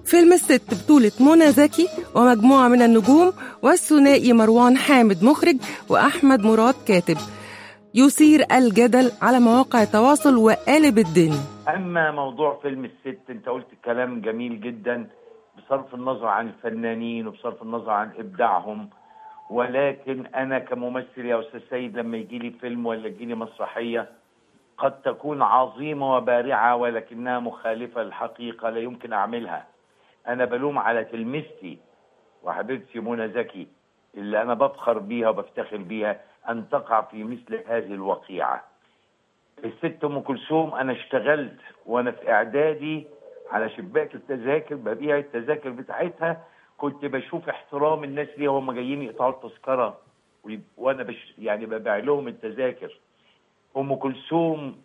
فيلم الست بطولة منى زكي ومجموعة من النجوم والثنائي مروان حامد مخرج وأحمد مراد كاتب يثير الجدل على مواقع التواصل وقالب الدنيا اما موضوع فيلم الست انت قلت كلام جميل جدا بصرف النظر عن الفنانين وبصرف النظر عن ابداعهم ولكن انا كممثل يا استاذ سيد لما يجي لي فيلم ولا يجي لي مسرحيه قد تكون عظيمه وبارعه ولكنها مخالفه للحقيقه لا يمكن اعملها انا بلوم على تلميذتي وحبيبتي منى زكي اللي انا بفخر بيها وبفتخر بيها ان تقع في مثل هذه الوقيعه الست ام كلثوم انا اشتغلت وانا في اعدادي على شباك التذاكر ببيع التذاكر بتاعتها كنت بشوف احترام الناس ليها وهم جايين يقطعوا التذكره ويب- وانا بش يعني ببيع لهم التذاكر ام كلثوم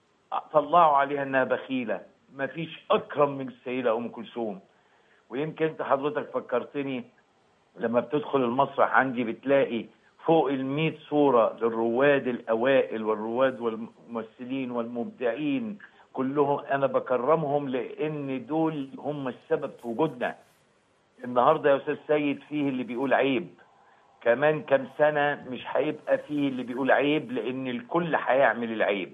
طلعوا عليها انها بخيله ما فيش اكرم من السيده ام كلثوم ويمكن انت حضرتك فكرتني لما بتدخل المسرح عندي بتلاقي فوق ال صورة للرواد الأوائل والرواد والممثلين والمبدعين كلهم أنا بكرمهم لأن دول هم السبب في وجودنا النهاردة يا أستاذ سيد فيه اللي بيقول عيب كمان كام سنة مش هيبقى فيه اللي بيقول عيب لأن الكل هيعمل العيب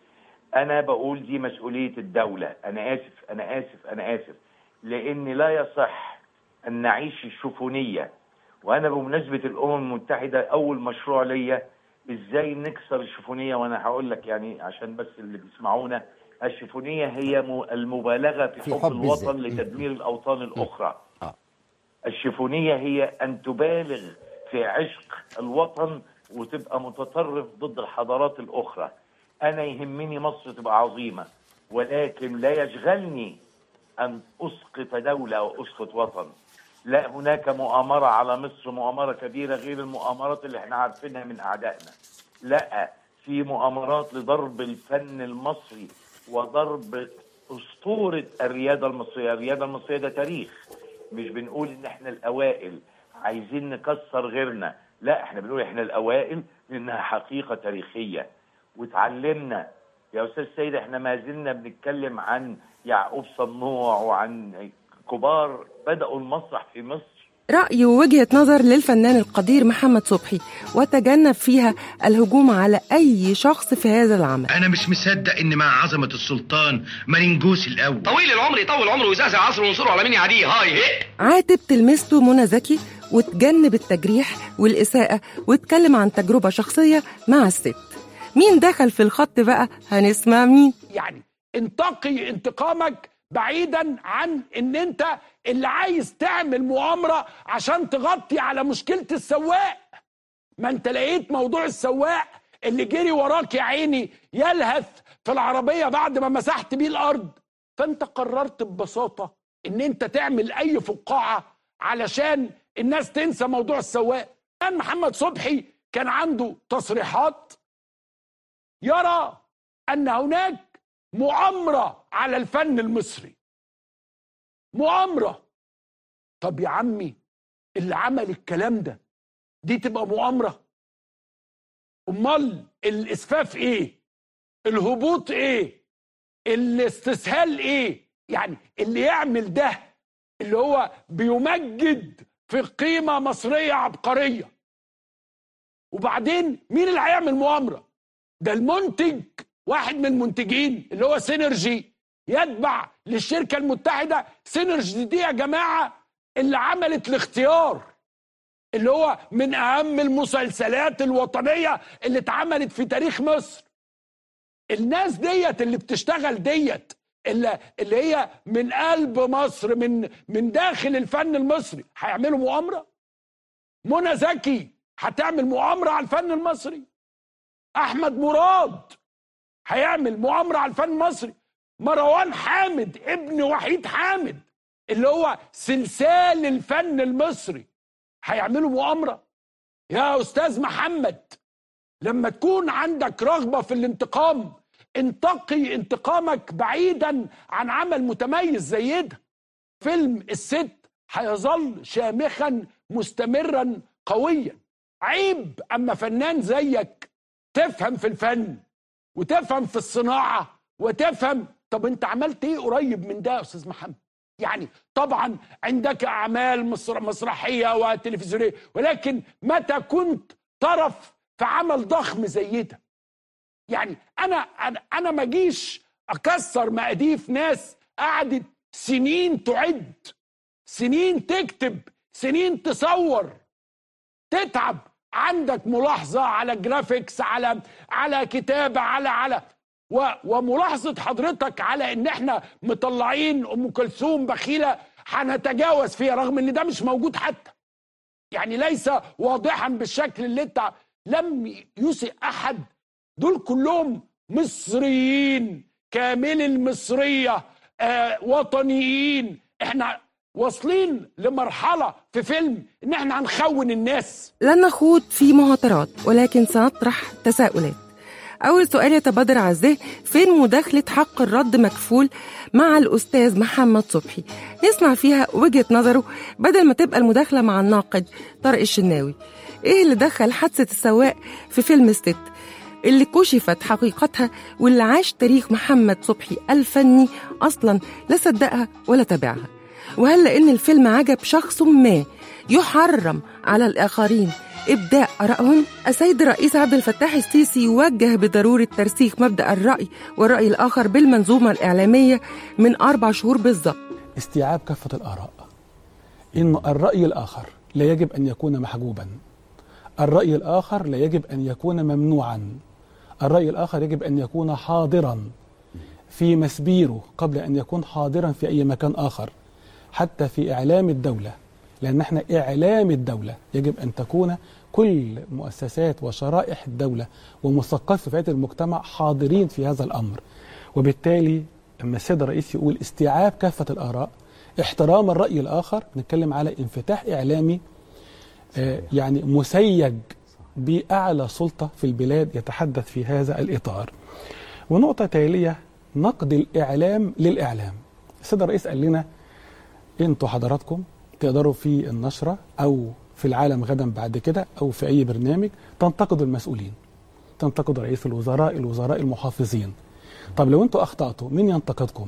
أنا بقول دي مسؤولية الدولة أنا آسف أنا آسف أنا آسف لأن لا يصح أن نعيش الشوفونية وانا بمناسبه الامم المتحده اول مشروع ليا ازاي نكسر الشوفونيه وانا هقول لك يعني عشان بس اللي بيسمعونا الشوفونيه هي م- المبالغه في, في حب, حب الوطن الذات. لتدمير الاوطان الاخرى آه. الشوفونيه هي ان تبالغ في عشق الوطن وتبقى متطرف ضد الحضارات الاخرى انا يهمني مصر تبقى عظيمه ولكن لا يشغلني ان اسقط دوله او اسقط وطن لا هناك مؤامرة على مصر مؤامرة كبيرة غير المؤامرات اللي احنا عارفينها من أعدائنا لا في مؤامرات لضرب الفن المصري وضرب أسطورة الرياضة المصرية الرياضة المصرية ده تاريخ مش بنقول إن احنا الأوائل عايزين نكسر غيرنا لا احنا بنقول احنا الأوائل لأنها حقيقة تاريخية وتعلمنا يا أستاذ سيد احنا ما زلنا بنتكلم عن يعقوب صنوع وعن كبار بدأوا المسرح في مصر رأي ووجهة نظر للفنان القدير محمد صبحي وتجنب فيها الهجوم على أي شخص في هذا العمل انا مش مصدق ان مع عظمه السلطان ما ننجوش الاول طويل العمر يطول عمره ويزعزع عصره وينصره على مين يعديه هاي هي عاتب تلميذته منى زكي وتجنب التجريح والإساءة واتكلم عن تجربة شخصية مع الست مين دخل في الخط بقى هنسمع مين يعني انتقي انتقامك بعيدا عن ان انت اللي عايز تعمل مؤامره عشان تغطي على مشكله السواق ما انت لقيت موضوع السواق اللي جري وراك يا عيني يلهث في العربيه بعد ما مسحت بيه الارض فانت قررت ببساطه ان انت تعمل اي فقاعه علشان الناس تنسى موضوع السواق كان محمد صبحي كان عنده تصريحات يرى ان هناك مؤامره على الفن المصري مؤامره طب يا عمي اللي عمل الكلام ده دي تبقى مؤامره امال الاسفاف ايه الهبوط ايه الاستسهال ايه يعني اللي يعمل ده اللي هو بيمجد في قيمه مصريه عبقريه وبعدين مين اللي هيعمل مؤامره ده المنتج واحد من المنتجين اللي هو سينرجي يتبع للشركه المتحده سينرجي دي يا جماعه اللي عملت الاختيار اللي هو من اهم المسلسلات الوطنيه اللي اتعملت في تاريخ مصر الناس ديت اللي بتشتغل ديت اللي, اللي هي من قلب مصر من من داخل الفن المصري هيعملوا مؤامره منى زكي هتعمل مؤامره على الفن المصري احمد مراد هيعمل مؤامره على الفن المصري مروان حامد ابن وحيد حامد اللي هو سلسال الفن المصري هيعملوا مؤامره يا استاذ محمد لما تكون عندك رغبه في الانتقام انتقي انتقامك بعيدا عن عمل متميز زي ده فيلم الست هيظل شامخا مستمرا قويا عيب اما فنان زيك تفهم في الفن وتفهم في الصناعه وتفهم طب انت عملت ايه قريب من ده يا استاذ محمد يعني طبعا عندك اعمال مصر مسرحيه وتلفزيونيه ولكن متى كنت طرف في عمل ضخم زي ده يعني انا انا انا ما اجيش اكسر مقاديف ناس قعدت سنين تعد سنين تكتب سنين تصور تتعب عندك ملاحظه على جرافيكس على على كتابه على على و وملاحظه حضرتك على ان احنا مطلعين ام كلثوم بخيله هنتجاوز فيها رغم ان ده مش موجود حتى يعني ليس واضحا بالشكل اللي انت لم يسئ احد دول كلهم مصريين كامل المصريه آه وطنيين احنا واصلين لمرحله في فيلم ان احنا هنخون الناس لن نخوض في مهاترات ولكن سنطرح تساؤلات أول سؤال يتبادر على الذهن فين مداخلة حق الرد مكفول مع الأستاذ محمد صبحي نسمع فيها وجهة نظره بدل ما تبقى المداخلة مع الناقد طارق الشناوي إيه اللي دخل حادثة السواق في فيلم الست اللي كشفت حقيقتها واللي عاش تاريخ محمد صبحي الفني أصلا لا صدقها ولا تابعها وهل لأن الفيلم عجب شخص ما يحرم على الآخرين إبداء آرائهم السيد الرئيس عبد الفتاح السيسي يوجه بضرورة ترسيخ مبدأ الرأي والرأي الآخر بالمنظومة الإعلامية من أربع شهور بالضبط استيعاب كافة الآراء إن الرأي الآخر لا يجب أن يكون محجوبا الرأي الآخر لا يجب أن يكون ممنوعا الرأي الآخر يجب أن يكون حاضرا في مسبيره قبل أن يكون حاضرا في أي مكان آخر حتى في إعلام الدولة لأن احنا إعلام الدولة يجب أن تكون كل مؤسسات وشرائح الدولة ومثقفي فئات المجتمع حاضرين في هذا الأمر وبالتالي لما السيد الرئيس يقول استيعاب كافة الآراء احترام الرأي الآخر نتكلم على انفتاح إعلامي آه، يعني مسيج بأعلى سلطة في البلاد يتحدث في هذا الإطار ونقطة تالية نقد الإعلام للإعلام السيد الرئيس قال لنا انتوا حضراتكم تقدروا في النشرة أو في العالم غدا بعد كده أو في أي برنامج تنتقدوا المسؤولين تنتقدوا رئيس الوزراء الوزراء المحافظين طب لو انتوا أخطأتوا مين ينتقدكم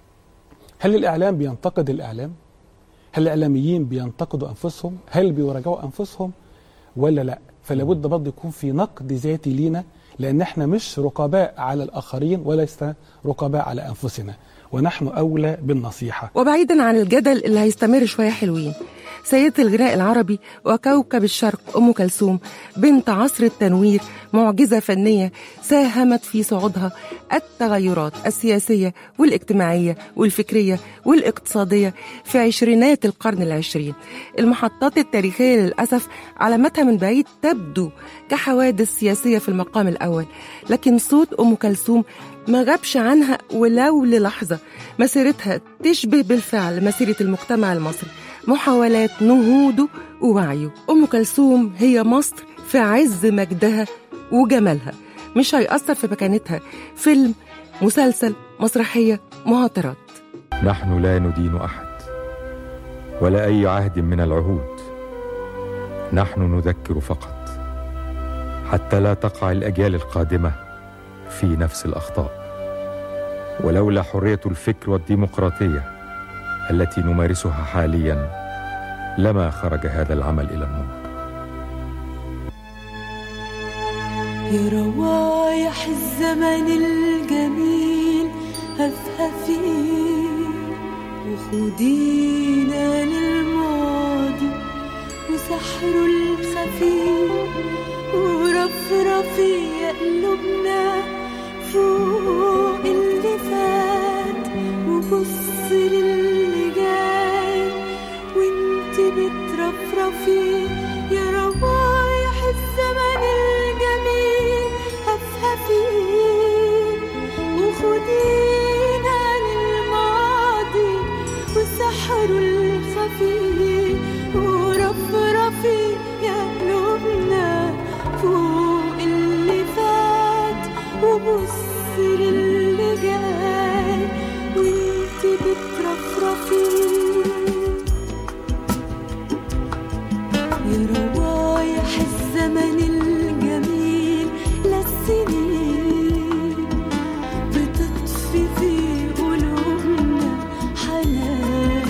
هل الإعلام بينتقد الإعلام هل الإعلاميين بينتقدوا أنفسهم هل بيراجعوا أنفسهم ولا لا فلا بد برضه يكون في نقد ذاتي لينا لأن احنا مش رقباء على الآخرين وليس رقباء على أنفسنا ونحن أولى بالنصيحة وبعيدا عن الجدل اللي هيستمر شوية حلوين سيدة الغناء العربي وكوكب الشرق أم كلثوم بنت عصر التنوير معجزة فنية ساهمت في صعودها التغيرات السياسية والاجتماعية والفكرية والاقتصادية في عشرينات القرن العشرين المحطات التاريخية للأسف علامتها من بعيد تبدو كحوادث سياسية في المقام الأول لكن صوت أم كلثوم ما غابش عنها ولو للحظة مسيرتها تشبه بالفعل مسيرة المجتمع المصري محاولات نهوضه ووعيه أم كلثوم هي مصر في عز مجدها وجمالها مش هيأثر في مكانتها فيلم مسلسل مسرحية مهاترات نحن لا ندين احد ولا اي عهد من العهود نحن نذكر فقط حتى لا تقع الاجيال القادمه في نفس الاخطاء ولولا حريه الفكر والديمقراطيه التي نمارسها حاليا لما خرج هذا العمل الى النور يا روايح الزمن الجميل هفهفي وخدينا للماضي وسحره الخفي ورفرفي يا قلوبنا فوق اللي فات وبص للي جاي وانت بترفرفي يا روايح الزمن الجميل هفهفي وخدينا للماضي وسحره الخفي ورفرفي يا قلوبنا فوق اللي فات وبص للي جاي وانت بترفرفي يا روايح الزمن الجميل للسنين بتطفي في قلوبنا حنان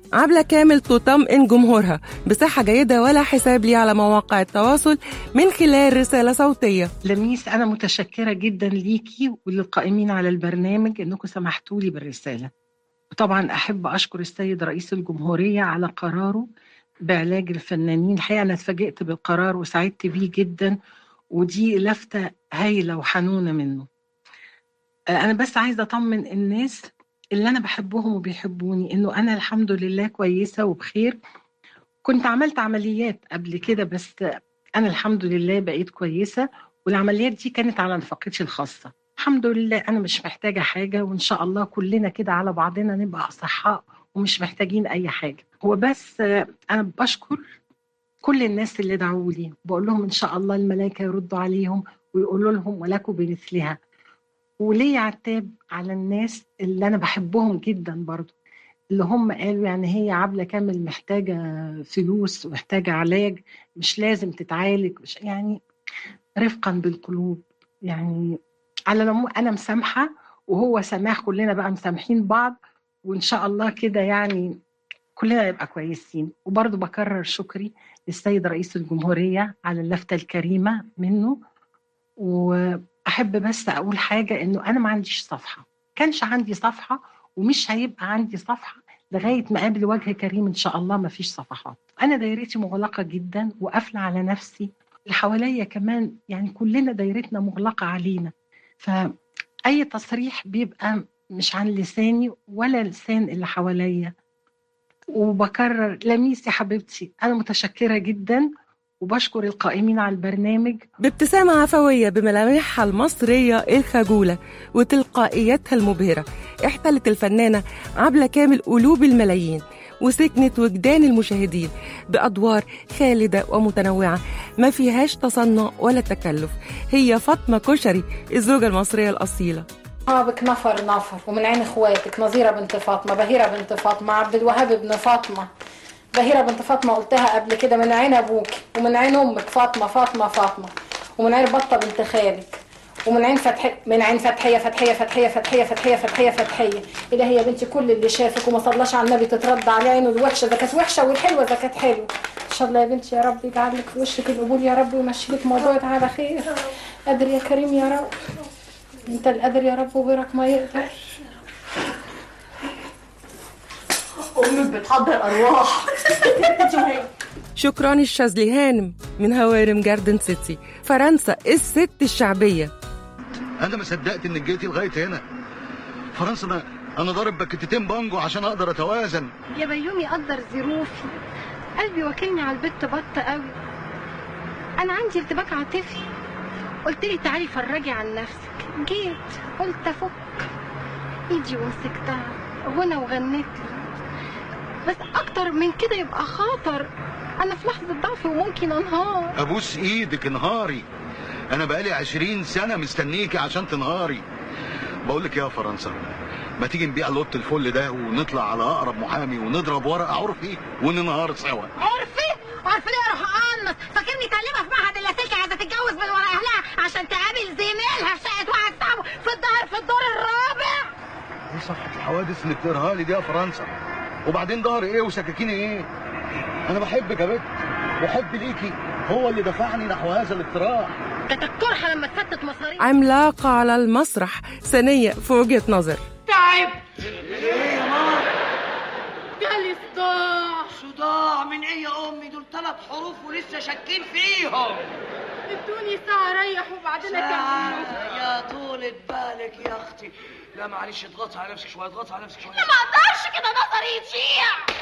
عبلة كامل تطمئن جمهورها بصحة جيدة ولا حساب لي على مواقع التواصل من خلال رسالة صوتية لميس أنا متشكرة جدا ليكي وللقائمين على البرنامج إنكم سمحتوا لي بالرسالة وطبعا أحب أشكر السيد رئيس الجمهورية على قراره بعلاج الفنانين الحقيقة أنا اتفاجئت بالقرار وسعدت بيه جدا ودي لفتة هايلة وحنونة منه آه، أنا بس عايزة أطمن الناس اللي أنا بحبهم وبيحبوني إنه أنا الحمد لله كويسة وبخير كنت عملت عمليات قبل كده بس أنا الحمد لله بقيت كويسة والعمليات دي كانت على نفقتي الخاصة الحمد لله أنا مش محتاجة حاجة وإن شاء الله كلنا كده على بعضنا نبقى أصحاء ومش محتاجين أي حاجة هو بس آه، أنا بشكر كل الناس اللي دعوا لي بقول لهم إن شاء الله الملائكة يردوا عليهم ويقولوا لهم ولكم بمثلها وليه عتاب على الناس اللي أنا بحبهم جدا برضو اللي هم قالوا يعني هي عبلة كامل محتاجة فلوس ومحتاجة علاج مش لازم تتعالج مش يعني رفقا بالقلوب يعني على العموم أنا مسامحة وهو سماح كلنا بقى مسامحين بعض وإن شاء الله كده يعني كلنا نبقى كويسين وبرضه بكرر شكري للسيد رئيس الجمهورية على اللفتة الكريمة منه وأحب بس أقول حاجة إنه أنا ما عنديش صفحة كانش عندي صفحة ومش هيبقى عندي صفحة لغاية ما قابل وجه كريم إن شاء الله ما فيش صفحات أنا دايرتي مغلقة جدا وقافلة على نفسي اللي حواليا كمان يعني كلنا دايرتنا مغلقة علينا فأي تصريح بيبقى مش عن لساني ولا لسان اللي حواليا وبكرر لميس يا حبيبتي أنا متشكرة جدا وبشكر القائمين على البرنامج بابتسامة عفوية بملامحها المصرية الخجولة وتلقائيتها المبهرة احتلت الفنانة عبلة كامل قلوب الملايين وسكنت وجدان المشاهدين بأدوار خالدة ومتنوعة ما فيهاش تصنع ولا تكلف هي فاطمة كشري الزوجة المصرية الأصيلة بك نفر نفر ومن عين اخواتك نظيرة بنت فاطمة بهيرة بنت فاطمة عبد الوهاب ابن فاطمة بهيرة بنت فاطمة قلتها قبل كده من عين ابوك ومن عين امك فاطمة فاطمة فاطمة ومن عين بطة بنت خالك ومن عين فتح من عين فتحية فتحية فتحية فتحية فتحية فتحية فتحية إلهي يا بنتي كل اللي شافك وما صلاش على النبي تترد عليه عينه الوحشة إذا كانت وحشة والحلوة إذا كانت حلوة إن شاء الله يا بنتي يا رب يجعل لك في وشك القبول يا رب ويمشي لك موضوعك على خير قادر يا كريم يا رب انت القادر يا رب وغيرك ما يقدر امك بتحضر ارواح شكران الشاذلي هانم من هوارم جاردن سيتي فرنسا الست الشعبية انا ما صدقت انك جيتي لغايه هنا فرنسا انا انا ضارب باكيتين بانجو عشان اقدر اتوازن يا بيومي قدر ظروفي قلبي واكلني على البت بط قوي انا عندي ارتباك عاطفي قلت لي تعالي فرجي عن نفسك جيت قلت افك ايدي ومسكتها غنى وغنيت لي بس اكتر من كده يبقى خطر انا في لحظه ضعف وممكن انهار ابوس ايدك انهاري انا بقالي عشرين سنه مستنيكي عشان تنهاري بقول لك يا فرنسا ما تيجي نبيع لوت الفل ده ونطلع على اقرب محامي ونضرب ورقه عرفي وننهار سوا عرفي عرفي ليه اروح اقنص فاكرني تعلمها في معهد اللاسلكي عايزه تتجوز من ورا اهلها عشان تقابل زميلها شقه واحد صاحبه في الدار في الدور الرابع ايه صفحه الحوادث اللي بتقراها لي دي يا فرنسا وبعدين ظهر ايه وسكاكين ايه انا بحبك يا بنت وحب ليكي هو اللي دفعني نحو هذا الاقتراح كانت الطرحه لما تفتت مصاريف عملاقة على المسرح ثانية في وجهة نظر تعب جالي صداع صداع من ايه يا امي دول ثلاث حروف ولسه شاكين فيهم ادوني ساعه اريح وبعدين اكمل ساعة يا طولة بالك يا اختي لا معلش اضغطي على نفسك شويه اضغطي على نفسك شويه ما اقدرش كده نظري يضيع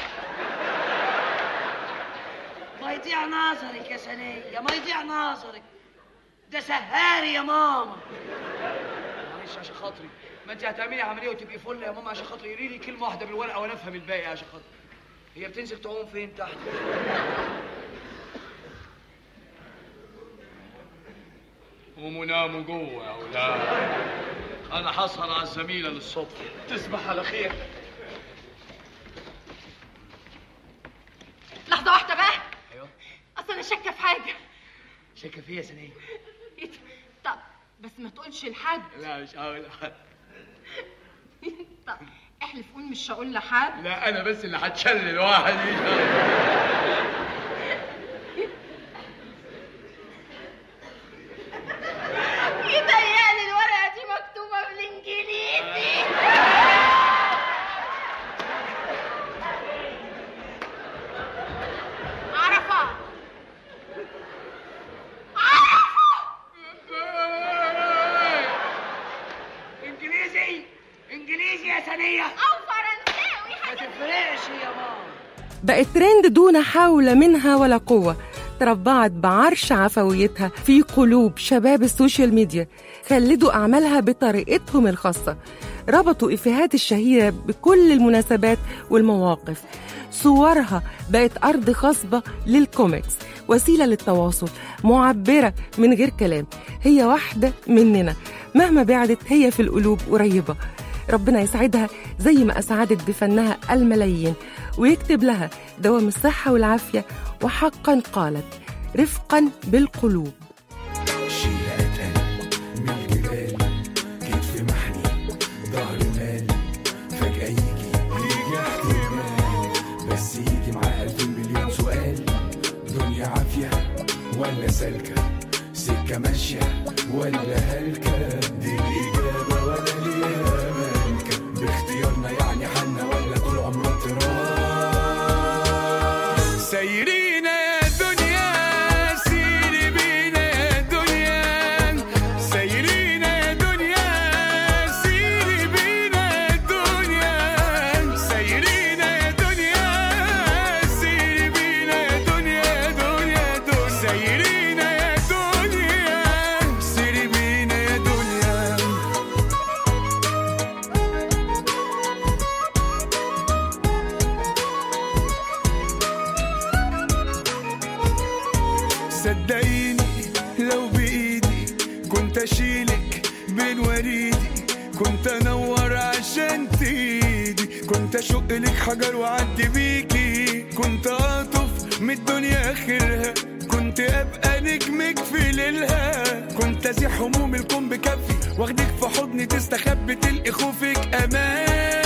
ما يضيع نظرك يا سنية ما يضيع نظرك ده سهاري يا ماما معلش عشان خاطري ما انت هتعملي عمليه وتبقي فل يا ماما عشان خاطري قولي لي كلمه واحده بالورقه وانا افهم الباقي عشان خاطري هي بتنزل تعوم فين تحت قوموا ناموا جوه يا اولاد انا هسهر على الزميله للصبح تصبح على خير لحظه واحده بقى ايوه اصل انا شاكه في حاجه شاكه فيا يا سنية طب بس ما تقولش لحد لا مش هقول طب احلف قول مش هقول لحد لا انا بس اللي هتشلل واحد يتهيألي الورقة دي مكتوبة بالإنجليزي عرفة انجليزي انجليزي يا ثانيه أو فرنساوي ما تفرقش يا ماما بقت ترند دون حول منها ولا قوة تربعت بعرش عفويتها في قلوب شباب السوشيال ميديا خلدوا أعمالها بطريقتهم الخاصة ربطوا إفيهات الشهيرة بكل المناسبات والمواقف صورها بقت أرض خصبة للكوميكس وسيلة للتواصل معبرة من غير كلام هي واحدة مننا مهما بعدت هي في القلوب قريبة ربنا يسعدها زي ما أسعدت بفنها الملايين ويكتب لها دوام الصحة والعافية وحقا قالت رفقا بالقلوب شيلة أتقل من الجبال كتف محني ظهر مال فجأة يجي يجي احتمال بس يجي معاه ألف مليون سؤال دنيا عافية ولا سالكة سكة ماشية ولا هلكة دي الإجابة ولا ليها مالكة باختيارنا يعني حنا ولا طول عمرنا تراب سايرين يا دنيا سيري بينا يا دنيا سايرين يا دنيا سيري بينا يا دنيا سايرين يا دنيا سيري بينا يا دنيا يا دنيا دنيا سايرين يا دنيا سيري بينا يا دنيا صدقيني لو بايدي كنت اشيلك بين وريدي كنت انور عشان تيدي كنت اشق لك حجر واعدي بيكي كنت اطف من الدنيا اخرها كنت ابقى نجمك في ليلها كنت ازيح هموم الكون بكفي واخدك في حضني تستخبي تلقي خوفك امان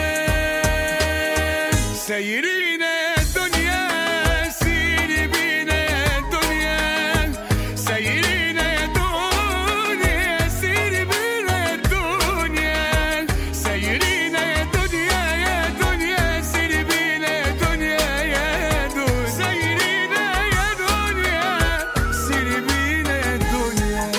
سايرين يا دنيا سيري بينا يا دنيا سايرين يا دنيا سيري بينا يا دنيا سايرين يا دنيا يا دنيا سيري بينا يا دنيا يا دنيا سايرين يا دنيا سيري بينا يا دنيا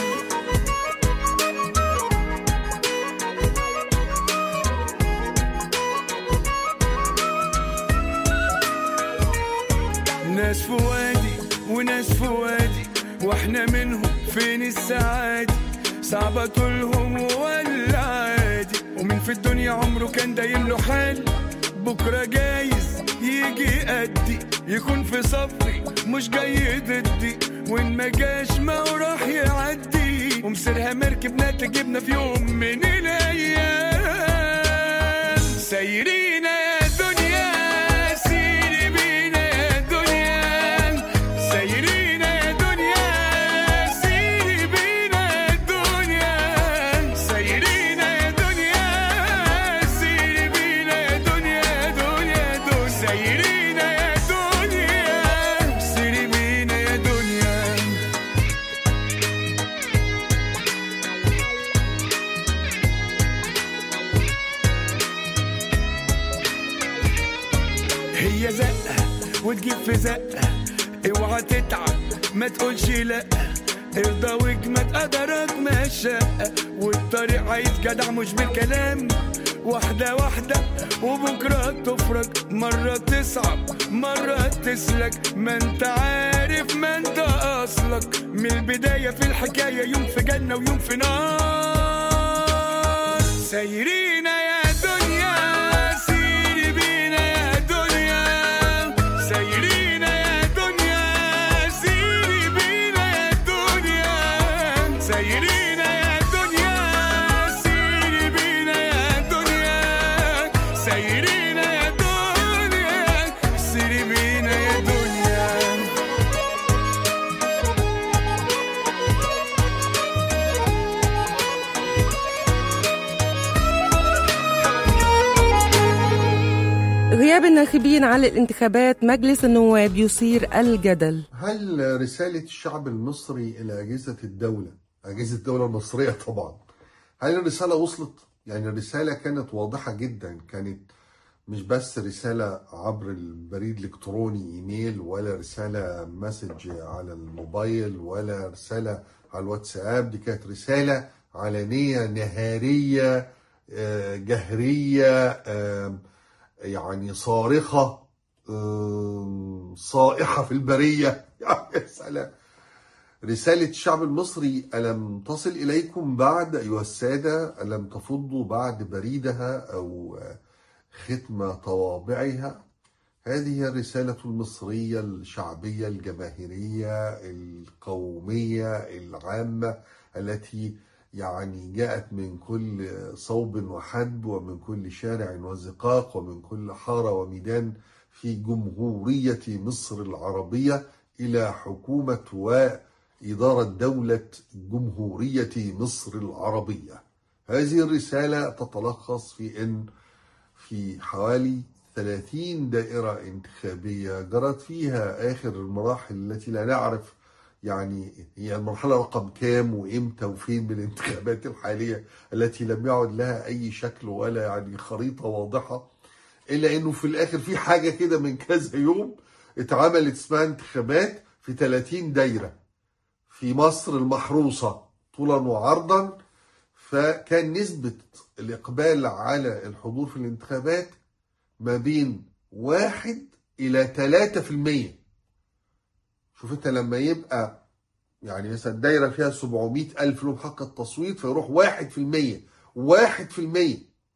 ناس في وادي وناس في وادي واحنا منهم فين السعادة صعبة طولهم ولا عادي ومين في الدنيا عمره كان دايم له حال بكرة جايز يجي قدي يكون في صفي مش جاي ضدي وان ما جاش ما هو راح يعدي ومسيرها مركبنا تجيبنا في يوم من الايام سايرين يا دنيا سيري بينا يا دنيا سايرين يا دنيا سيري بينا يا دنيا سايرين يا دنيا سيري بينا يا دنيا يا دنيا دنيا سايرين يا دنيا سيري بينا يا دنيا هي زقة وتجيب في زقة اوعى تتعب ما تقولش لا ارضى واجمد قدرك ما الشقة والطريق عايز جدع مش بالكلام واحدة واحدة وبكرة تفرج مرة تصعب مرة تسلك ما انت عارف ما انت اصلك من البداية في الحكاية يوم في جنة ويوم في نار سايرين يا دنيا سيري بينا يا دنيا سايرين يا دنيا سيري بينا يا دنيا سايرين يا دنيا سيري بينا يا دنيا سايرين يا دنيا سيري بينا يا دنيا غياب الناخبين على الانتخابات مجلس النواب يثير الجدل هل رسالة الشعب المصري إلى أجهزة الدولة أجهزة الدولة المصرية طبعا هل الرسالة وصلت؟ يعني الرسالة كانت واضحة جدا كانت مش بس رسالة عبر البريد الإلكتروني إيميل ولا رسالة مسج على الموبايل ولا رسالة على الواتساب دي كانت رسالة علنية نهارية آه، جهرية آم، يعني صارخة آم، صائحة في البرية يا سلام رسالة الشعب المصري ألم تصل إليكم بعد أيها السادة ألم تفضوا بعد بريدها أو ختم طوابعها هذه هي الرسالة المصرية الشعبية الجماهيرية القومية العامة التي يعني جاءت من كل صوب وحدب ومن كل شارع وزقاق ومن كل حارة وميدان في جمهورية مصر العربية إلى حكومة وإدارة دولة جمهورية مصر العربية هذه الرسالة تتلخص في أن في حوالي 30 دائرة انتخابية جرت فيها آخر المراحل التي لا نعرف يعني هي المرحلة رقم كام وإمتى وفين من الانتخابات الحالية التي لم يعد لها أي شكل ولا يعني خريطة واضحة إلا إنه في الآخر في حاجة كده من كذا يوم اتعملت اسمها انتخابات في 30 دايرة في مصر المحروسة طولا وعرضا فكان نسبة الإقبال على الحضور في الانتخابات ما بين واحد إلى ثلاثة في المية شوف انت لما يبقى يعني مثلا دايرة فيها 700 ألف لهم حق التصويت فيروح واحد في المية واحد في المية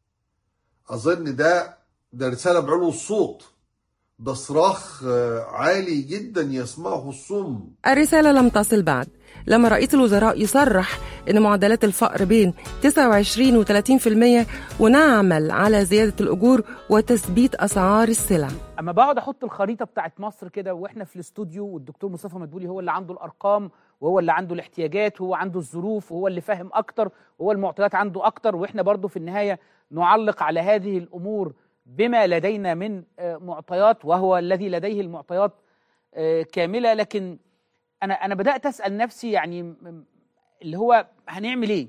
أظن ده ده رسالة بعلو الصوت ده صراخ آه، عالي جدا يسمعه الصم الرسالة لم تصل بعد لما رئيس الوزراء يصرح إن معدلات الفقر بين 29 و 30% ونعمل على زيادة الأجور وتثبيت أسعار السلع اما بقعد احط الخريطه بتاعت مصر كده واحنا في الاستوديو والدكتور مصطفى مدبولي هو اللي عنده الارقام وهو اللي عنده الاحتياجات وهو عنده الظروف وهو اللي فاهم اكتر وهو المعطيات عنده اكتر واحنا برضو في النهايه نعلق على هذه الامور بما لدينا من آه، معطيات وهو الذي لديه المعطيات آه، كامله لكن انا انا بدات اسال نفسي يعني م- اللي هو هنعمل ايه؟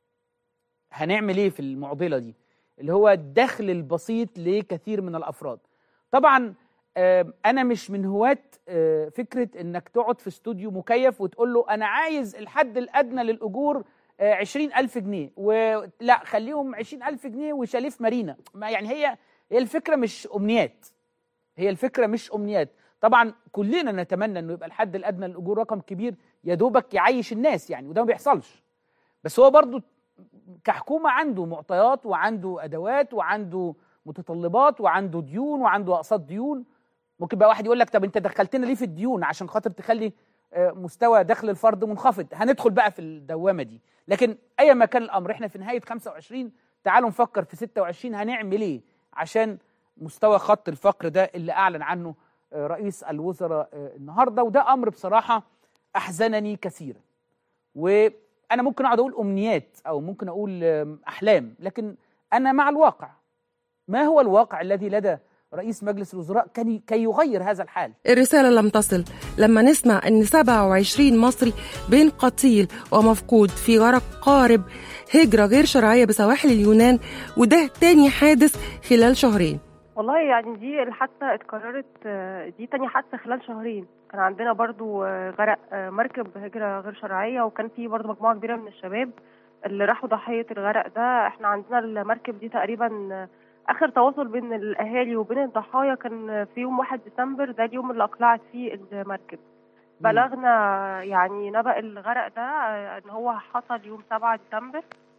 هنعمل ايه في المعضله دي؟ اللي هو الدخل البسيط لكثير من الافراد. طبعا آه، انا مش من هواة آه، فكره انك تقعد في استوديو مكيف وتقول له انا عايز الحد الادنى للاجور آه، 20000 جنيه ولا خليهم 20000 جنيه وشاليه في مارينا ما يعني هي هي الفكره مش امنيات هي الفكره مش امنيات طبعا كلنا نتمنى انه يبقى الحد الادنى للاجور رقم كبير يا دوبك يعيش الناس يعني وده ما بيحصلش بس هو برضو كحكومه عنده معطيات وعنده ادوات وعنده متطلبات وعنده ديون وعنده اقساط ديون ممكن بقى واحد يقول لك طب انت دخلتنا ليه في الديون عشان خاطر تخلي آه، مستوى دخل الفرد منخفض هندخل بقى في الدوامه دي لكن اي ما كان الامر احنا في نهايه 25 تعالوا نفكر في 26 هنعمل ايه عشان مستوى خط الفقر ده اللي اعلن عنه آه، رئيس الوزراء آه، النهارده وده امر بصراحه احزنني كثيرا وانا ممكن اقعد اقول امنيات او ممكن اقول آم، احلام لكن انا مع الواقع ما هو الواقع الذي لدى رئيس مجلس الوزراء كي كي يغير هذا الحال الرسالة لم تصل لما نسمع أن 27 مصري بين قتيل ومفقود في غرق قارب هجرة غير شرعية بسواحل اليونان وده تاني حادث خلال شهرين والله يعني دي الحادثة اتكررت آه، دي تاني حادثة خلال شهرين كان عندنا برضو آه، غرق آه، مركب هجرة غير شرعية وكان في برضو مجموعة كبيرة من الشباب اللي راحوا ضحية الغرق ده احنا عندنا المركب دي تقريبا آه، آخر تواصل بين الأهالي وبين الضحايا كان في يوم 1 ديسمبر ده اليوم اللي أقلعت فيه المركب بلغنا يعني نبأ الغرق ده آه، ان هو حصل يوم 7 ديسمبر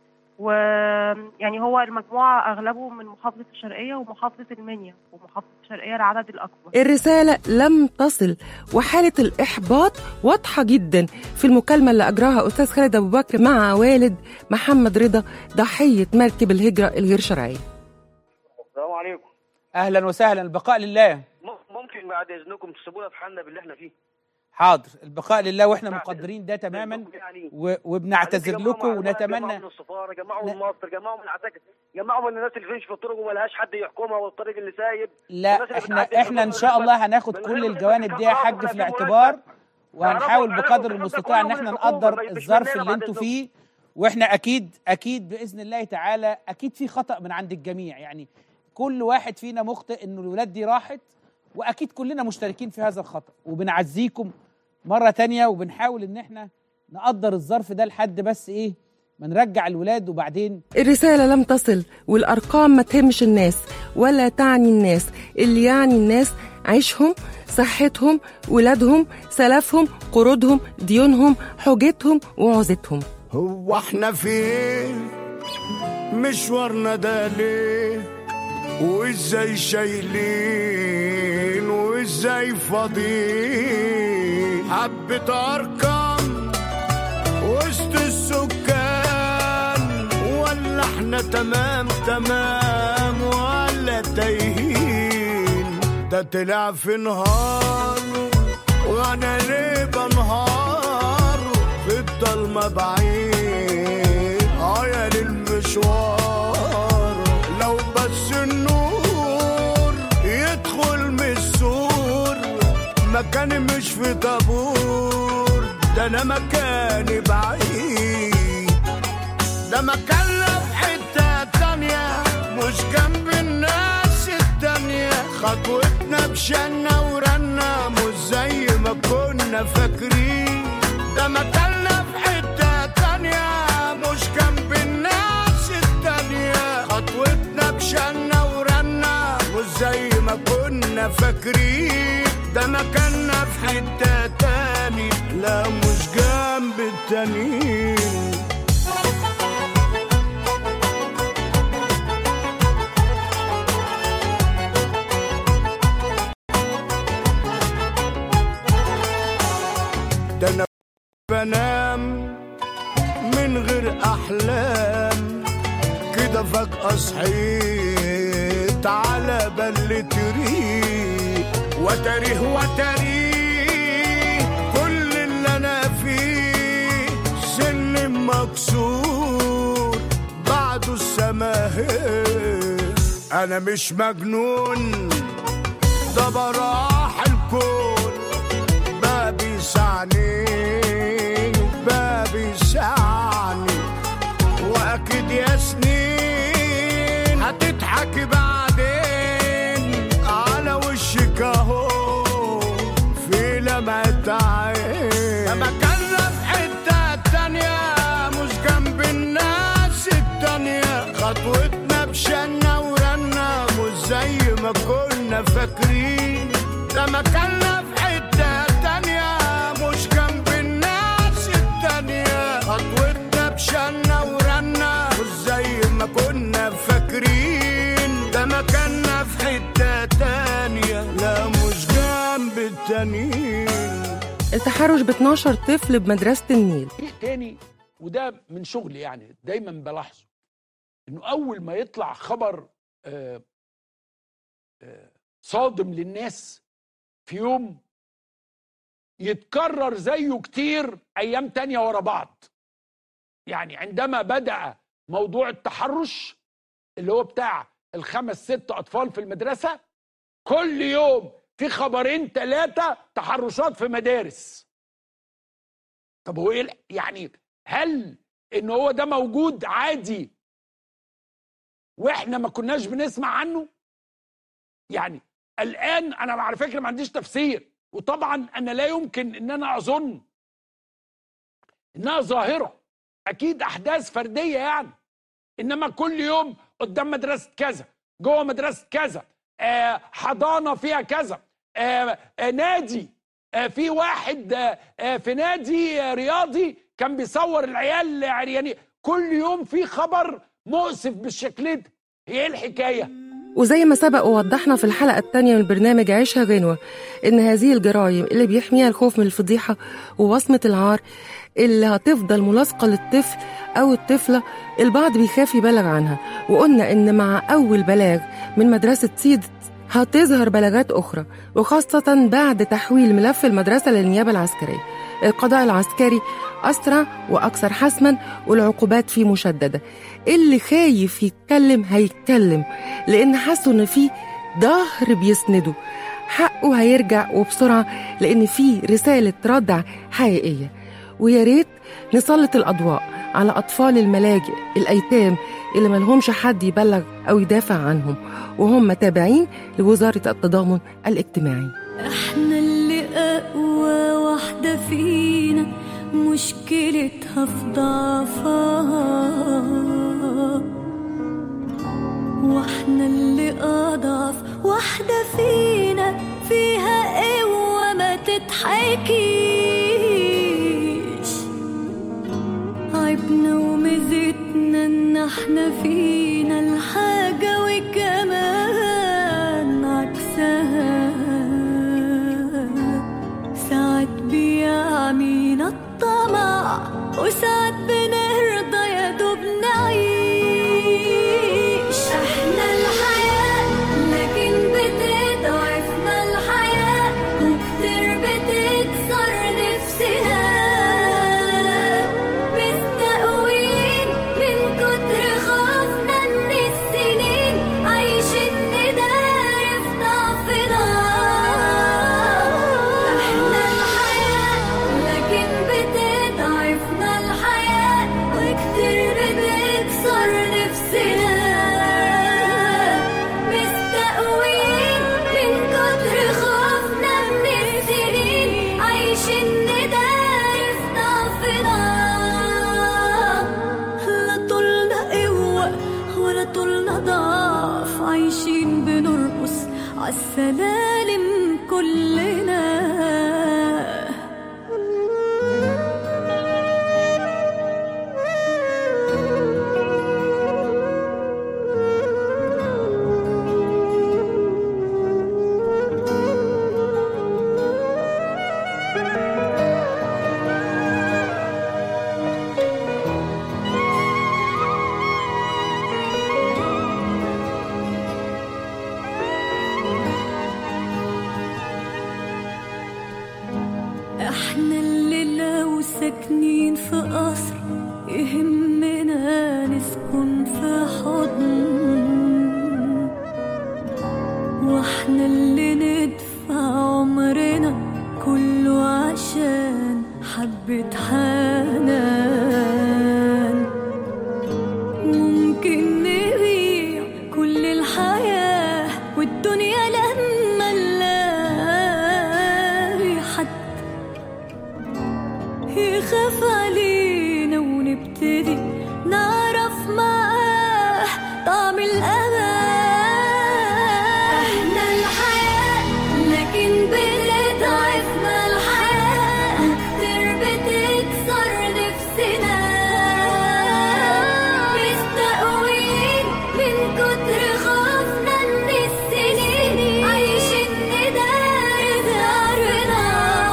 ويعني هو المجموعة أغلبه من محافظة الشرقية ومحافظة المنيا ومحافظة الشرقية العدد الأكبر الرسالة لم تصل وحالة الإحباط واضحة جدا في المكالمة اللي أجراها أستاذ خالد أبو بكر مع والد محمد رضا ضحية مركب الهجرة الغير شرعية السلام عليكم اهلا وسهلا البقاء لله م- ممكن بعد اذنكم تسيبونا في حالنا باللي احنا فيه حاضر البقاء لله واحنا مقدرين ده تماما و- وبنعتذر لكم ونتمنى جمعوا من السفاره جمعوا من مصر جمعوا من العساكر جمعوا من الناس اللي بتمشي في الطرق وملهاش حد يحكمها والطريق اللي سايب لا والناس اللي احنا بتعدي احنا ان في شاء الطرق الله هناخد كل الجوانب دي يا حاج في الاعتبار وهنحاول بقدر المستطاع ان احنا نقدر الظرف اللي انتوا فيه واحنا اكيد اكيد باذن الله تعالى اكيد في خطا من عند الجميع يعني كل واحد فينا مخطئ انه الولاد دي راحت واكيد كلنا مشتركين في هذا الخطا وبنعزيكم مره تانية وبنحاول ان احنا نقدر الظرف ده لحد بس ايه ما نرجع الولاد وبعدين الرسالة لم تصل والأرقام ما تهمش الناس ولا تعني الناس اللي يعني الناس عيشهم صحتهم ولادهم سلفهم قروضهم ديونهم حجتهم وعوزتهم هو احنا فين مشوارنا ده ليه وازاي شايلين وازاي فاضيين حبة ارقام وسط السكان ولا احنا تمام تمام ولا تايهين ده طلع في نهار وانا ليه بنهار في الضلمة بعيد عيا للمشوار لو بس النور يدخل من السور مكاني مش في طابور ده انا مكاني بعيد ده مكاننا في حتة تانية مش جنب الناس التانية خطوتنا بشنا ورنا مش زي ما كنا فاكرين ده مكاننا في حتة تانية مش جنب الناس التانية خطوتنا بشنا ورنا مش زي ما كنا فاكرين ده مكاننا في حتة تاني لا مش جنب التانيين ده انا بنام من غير احلام كده فجأة صحيت على بل تريق وتاريه وتاريه كل اللي انا فيه سن مكسور بعده السماهير انا مش مجنون ده براح الكون بابي سعني بابي سعني واكيد يا سنين هتضحكي بعدين على وشك اهو في لمعة عين لما كنا في حتة تانية مش جنب الناس التانية خطوتنا بشنا ورنا مش زي ما كنا فاكرين لما كنا في حتة تانية مش جنب الناس التانية خطوتنا بشنا ورنا مش زي ما كنا فاكرين ده مكاننا في حتة تانية لا مش جنب التانيين التحرش ب 12 طفل بمدرسة النيل ايه تاني وده من شغلي يعني دايما بلاحظه انه اول ما يطلع خبر آه، آه، صادم للناس في يوم يتكرر زيه كتير ايام تانية ورا بعض يعني عندما بدأ موضوع التحرش اللي هو بتاع الخمس ست اطفال في المدرسة كل يوم في خبرين ثلاثة تحرشات في مدارس طب هو ايه ال- يعني هل ان هو ده موجود عادي واحنا ما كناش بنسمع عنه يعني الان انا على فكره ما عنديش تفسير وطبعا انا لا يمكن ان انا اظن انها ظاهره اكيد احداث فرديه يعني انما كل يوم قدام مدرسه كذا جوه مدرسه كذا آه حضانه فيها كذا آه آه نادي آه في واحد آه آه في نادي آه رياضي كان بيصور العيال عريانين كل يوم في خبر مؤسف بالشكل ده هي ايه الحكايه وزي ما سبق ووضحنا في الحلقة التانية من برنامج عيشها غنوة إن هذه الجرائم اللي بيحميها الخوف من الفضيحة ووصمة العار اللي هتفضل ملاصقة للطفل أو الطفلة البعض بيخاف يبلغ عنها وقلنا إن مع أول بلاغ من مدرسة سيد هتظهر بلاغات أخرى وخاصة بعد تحويل ملف المدرسة للنيابة العسكرية القضاء العسكري أسرع وأكثر حسما والعقوبات فيه مشددة اللي خايف يتكلم هيتكلم لأن حاسه إن فيه ظهر بيسنده حقه هيرجع وبسرعة لأن فيه رسالة ردع حقيقية ويا ريت نسلط الأضواء على أطفال الملاجئ الأيتام اللي ملهمش حد يبلغ أو يدافع عنهم وهم تابعين لوزارة التضامن الاجتماعي احنا اللي اقوى واحدة فينا مشكلتها في ضعفها واحنا اللي اضعف واحدة فينا فيها قوة ما تتحكيش عيبنا وميزتنا ان احنا فينا الحاجة وكمان عكسها ساعات بيعمينا الطمع وساعات بنرضى يا دوب نعيش احنا الحياة لكن بتضعفنا الحياة وكتير بتكسر نفسنا مستقوين من كتر خوفنا من السنين عايشين ندار في ضعفنا احنا الحياة لكن بتضعفنا الحياة وكتير بتكسر نفسنا مستقوين من كتر خوفنا من السنين عايشين ندار في ضعفنا لا طولنا قوة ولا طولنا ضعف عايشين بنرقص عالسلالم كلنا احنا اللي لو ساكنين في قصر يهمنا نسكن في حضن واحنا اللي ندفع عمرنا كله عشان حبة حنان ممكن نبيع كل الحياة والدنيا لما نلاقي حد يخاف علينا ونبتدي نعرف معاه طعم الأمان احنا الحياة لكن بتضعفنا الحياة كتير بتكسر نفسنا مستقوين من كتر خوفنا من السنين عايشين ندار دارنا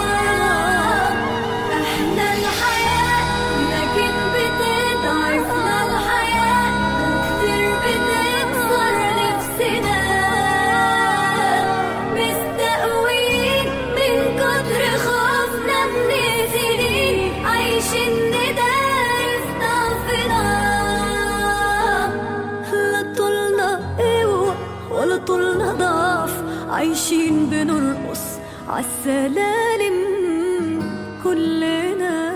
احنا الحياة لكن بتضعفنا الحياة كتير بتكسر نفسنا مستقوين من كتر خوفنا من السنين عايشين ندار في ضعفنا لا طولنا قوة ولا طولنا ضعف عايشين بنرقص عالسلالم كلنا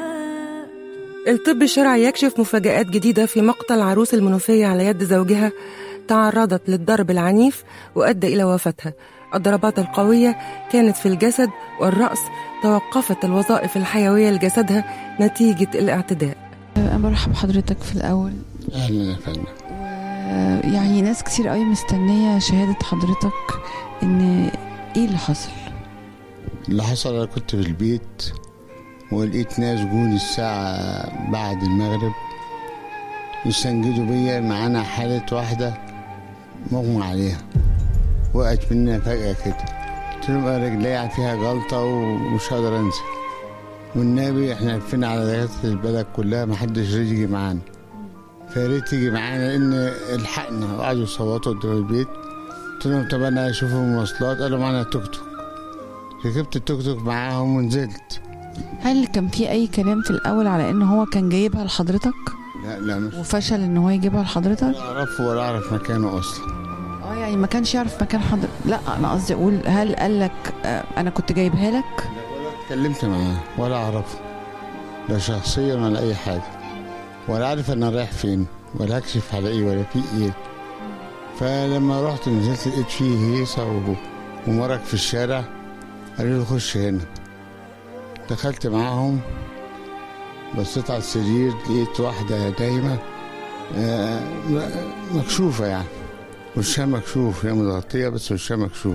الطب الشرعي يكشف مفاجآت جديدة في مقتل عروس المنوفية على يد زوجها تعرضت للضرب العنيف وأدى إلى وفاتها الضربات القوية كانت في الجسد والرأس توقفت الوظائف الحيوية لجسدها نتيجة الاعتداء أنا برحب بحضرتك في الأول اهلا يا فندم آه، يعني ناس كتير قوي مستنية شهادة حضرتك إن إيه اللي حصل اللي حصل انا كنت في البيت ولقيت ناس جون الساعة بعد المغرب يستنجدوا بيا معانا حالة واحدة مغمى عليها وقعت مننا فجأة كده قلت لهم أنا رجليا فيها جلطة ومش قادر أنزل والنبي احنا لفينا على دكاترة البلد كلها محدش رضي يجي معانا فيا ريت يجي معانا لأن الحقنا وقعدوا يصوتوا قدام البيت قلت لهم طب انا اشوف المواصلات قالوا معانا توك توك ركبت التوك توك معاهم ونزلت هل كان في اي كلام في الاول على ان هو كان جايبها لحضرتك لا لا مش وفشل ان هو يجيبها لحضرتك ولا اعرفه ولا اعرف مكانه اصلا اه يعني ما كانش يعرف مكان حضرتك لا انا قصدي اقول هل قال لك آه، انا كنت جايبها لك اتكلمت معاه ولا اعرفه لا شخصيا ولا اي حاجه ولا عارف انا رايح فين ولا هكشف على ايه ولا في ايه فلما رحت نزلت لقيت فيه هيصه و- ومرك في الشارع قالوا لي خش هنا دخلت معاهم بصيت على السرير لقيت واحده نايمه آه، م- مكشوفه يعني وشها مكشوف هي متغطيه بس وشها مكشوف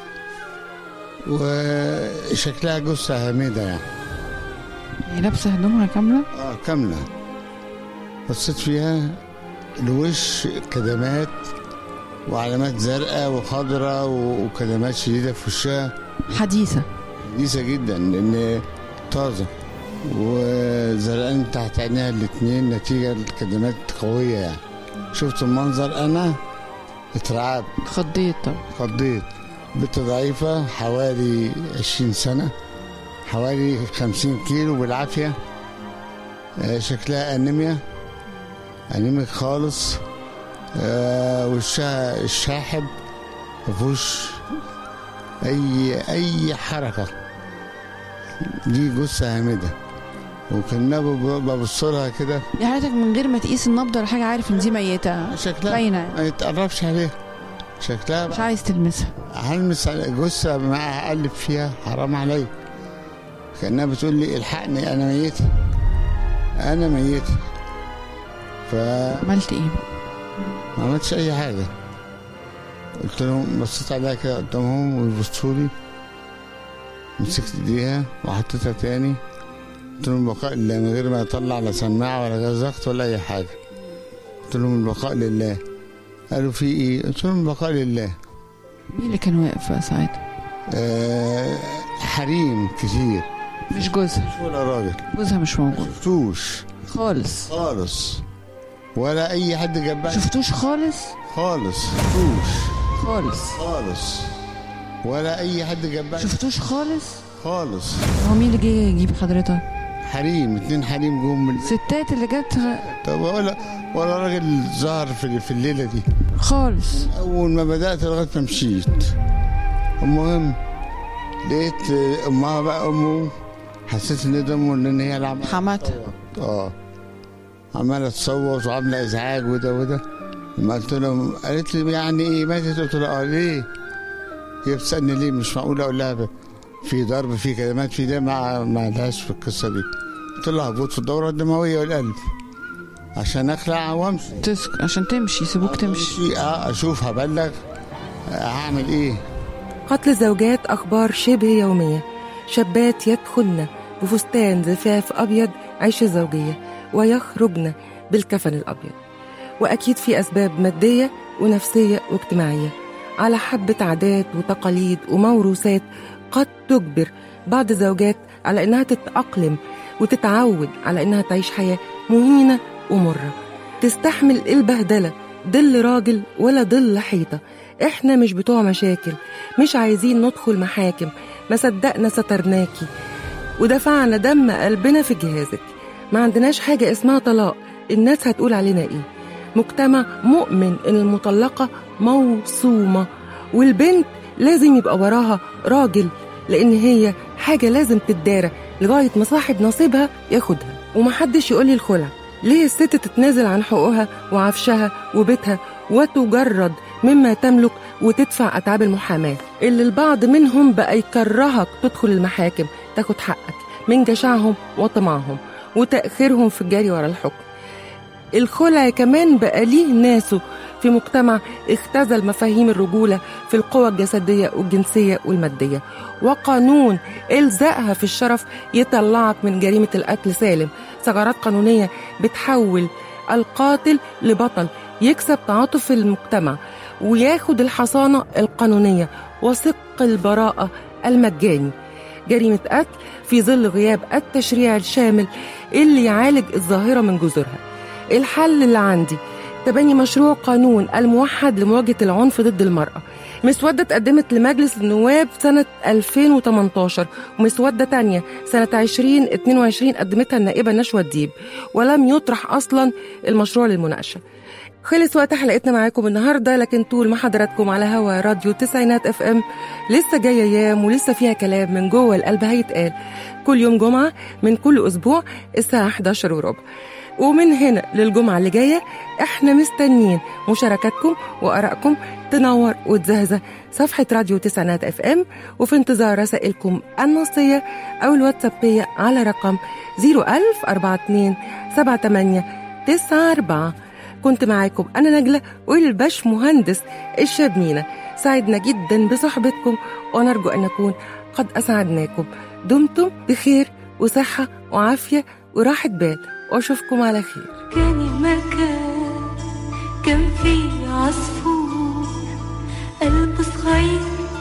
وشكلها جثه هامده يعني يعني لابسه هدومها كامله اه كامله بصيت فيها الوش كدمات وعلامات زرقاء وخضراء و- وكدمات شديده في وشها حديثه حديثه جدا لان طازه وزرقان تحت عينيها الاتنين نتيجه الكدمات قويه يعني شفت المنظر انا اترعبت خضيت طبعا خضيت بنت ضعيفة حوالي عشرين سنة حوالي خمسين كيلو بالعافية آه، شكلها أنيميا أنيميك خالص آه، وشها الشاحب مفهوش أي أي حركة دي جثة هامدة وكان ببص لها كده يعني حضرتك من غير ما تقيس النبض ولا حاجه عارف ان دي ميته شكلها باينه ما يتقربش عليها شكلها مش عايز تلمسها هلمس على جثة ما أقلب فيها حرام عليا كأنها بتقول لي الحقني أنا ميتة أنا ميتة ف عملت ايه ما عملتش أي حاجة قلت لهم بصيت عليها كده قدامهم ويبصوا لي مسكت ايديها وحطيتها تاني قلت لهم البقاء لله من غير ما اطلع لا سماعه ولا جهاز ضغط ولا اي حاجه قلت لهم البقاء لله قالوا في ايه قلت لهم البقاء لله مين اللي كان واقف بقى ساعتها آه حريم كتير مش جوزها مش ولا راجل جوزها مش موجود شفتوش خالص خالص ولا اي حد جنبها شفتوش خالص خالص شفتوش خالص خالص ولا اي حد جنبها شفتوش خالص خالص هو مين اللي جه يجيب حضرتك حريم اتنين حريم جم من ستات اللي جت طب ولا ولا راجل ظهر في في الليله دي خالص اول ما بدات لغايه ما مشيت المهم لقيت امها بقى امه حسيت ان ده امه لان هي اللي عماله حماتها اه عماله تصوت وعامله ازعاج وده وده لما قلت لهم قالت لي يعني ايه ماتت قلت لها اه ليه هي بتسالني ليه مش معقول اقول لها ب- في ضرب في كلمات في ده ما ما لهاش في القصه دي قلت لها هبوط في الدوره الدمويه والقلب عشان اخلع وامشي تسك... عشان تمشي يسيبوك تمشي اه اشوف هبلغ آه، هعمل ايه قتل الزوجات أخبار شبه يومية شابات يدخلن بفستان زفاف أبيض عيش الزوجية ويخرجن بالكفن الأبيض وأكيد في أسباب مادية ونفسية واجتماعية على حبة عادات وتقاليد وموروثات قد تجبر بعض الزوجات على إنها تتأقلم وتتعود على إنها تعيش حياة مهينة ومرة تستحمل البهدلة ظل راجل ولا ظل حيطة احنا مش بتوع مشاكل مش عايزين ندخل محاكم ما صدقنا سترناكي ودفعنا دم قلبنا في جهازك ما عندناش حاجة اسمها طلاق الناس هتقول علينا ايه مجتمع مؤمن ان المطلقة موصومة والبنت لازم يبقى وراها راجل لان هي حاجة لازم تتدارى لغاية ما صاحب نصيبها ياخدها ومحدش يقولي الخلع ليه الست تتنازل عن حقوقها وعفشها وبيتها وتجرد مما تملك وتدفع أتعاب المحاماة اللي البعض منهم بقى يكرهك تدخل المحاكم تاخد حقك من جشعهم وطمعهم وتأخيرهم في الجري ورا الحكم الخلع كمان بقى ليه ناسه في مجتمع اختزل مفاهيم الرجولة في القوى الجسدية والجنسية والمادية وقانون إلزائها في الشرف يطلعك من جريمة القتل سالم ثغرات قانونية بتحول القاتل لبطل يكسب تعاطف المجتمع وياخد الحصانة القانونية وثق البراءة المجاني جريمة قتل في ظل غياب التشريع الشامل اللي يعالج الظاهرة من جذورها الحل اللي عندي تبني مشروع قانون الموحد لمواجهة العنف ضد المرأة مسودة اتقدمت لمجلس النواب سنة 2018 ومسودة تانية سنة 2022 قدمتها النائبة نشوى الديب ولم يطرح أصلا المشروع للمناقشة خلص وقت حلقتنا معاكم النهارده لكن طول ما حضراتكم على هوا راديو تسعينات اف ام لسه جايه ايام ولسه فيها كلام من جوه القلب هيتقال كل يوم جمعه من كل اسبوع الساعه 11 وربع ومن هنا للجمعه اللي جايه احنا مستنيين مشاركاتكم وارائكم تنور وتزهزه صفحه راديو تسعينات اف ام وفي انتظار رسائلكم النصيه او الواتسابيه على رقم 01000 42 78 94 كنت معاكم أنا نجلة والباش مهندس الشاب مينا سعدنا جدا بصحبتكم ونرجو أن نكون قد أسعدناكم دمتم بخير وصحة وعافية وراحة بال وأشوفكم على خير كان مكان كان فيه عصفور قلب صغير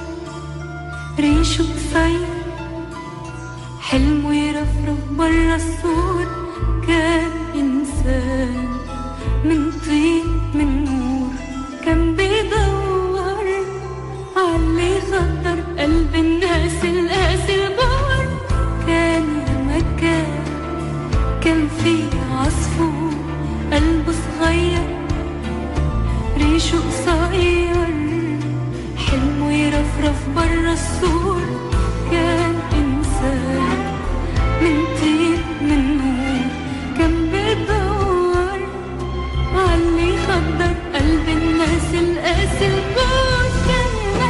ريشه قصير حلمه يرفرف برا السور كان إنسان من طين من نور كان بيدور عاللي خطر قلب الناس القاسي البار كان يا مكان كان فيه عصفور قلبه صغير ريشه قصير حلمه يرفرف برا السور كان إنسان من طين من نور كان بيدور علي خضر قلب الناس القاسي البوس كان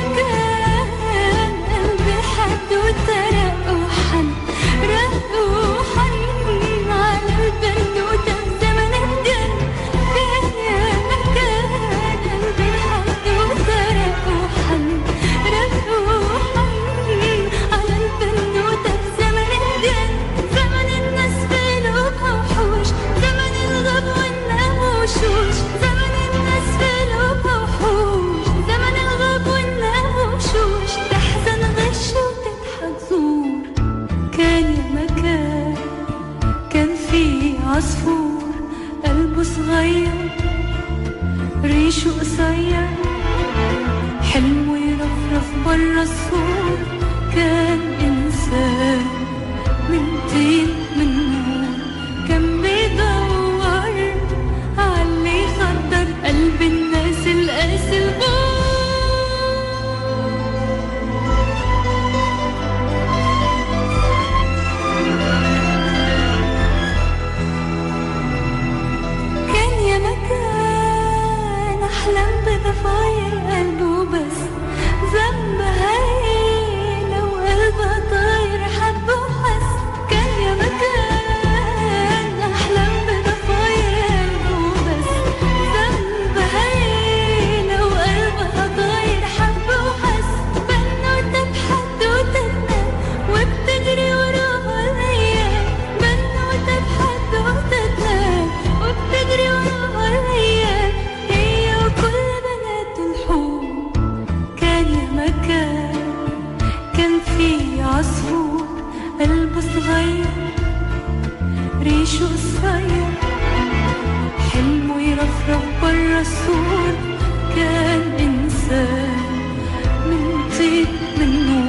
مكان قلبي حد وترق وحن رق وحن على البنوتة بزمن الجن كان يا مكان قلبي حد وترق وحن رق وحن على البنوتة بزمن الجن زمن الناس في قلوبها وحوش زمن الغب والناموشوش زمن الناس في قلوبها وحوش زمن الغب والناموشوش تحزن غش وتضحك زور كان يا مكان كان في عصفور قلبه صغير ريشه قصير حلمه يرفرف برا السور كان إنسان من طين من نور كان بيدور عاللي يخدر قلب الناس القاسي البور كان يا مكان أحلم بضفاير قلبه بس ذنب هاي لو قلبها طاير حب وحس كان يا مكان أحلم بضفاير قلبه بس ذنب هاي لو قلبها طاير حب وحس بنوتة بحدوتتنا وبتجري وراها الأيام بنوتة بحدوتتنا وبتجري وراها الأيام هي وكل بنات الحوم كان يا مكان كان في عصفور قلبه صغير ريشه قصير حلمه يرفرف برا السور كان إنسان من طين من نور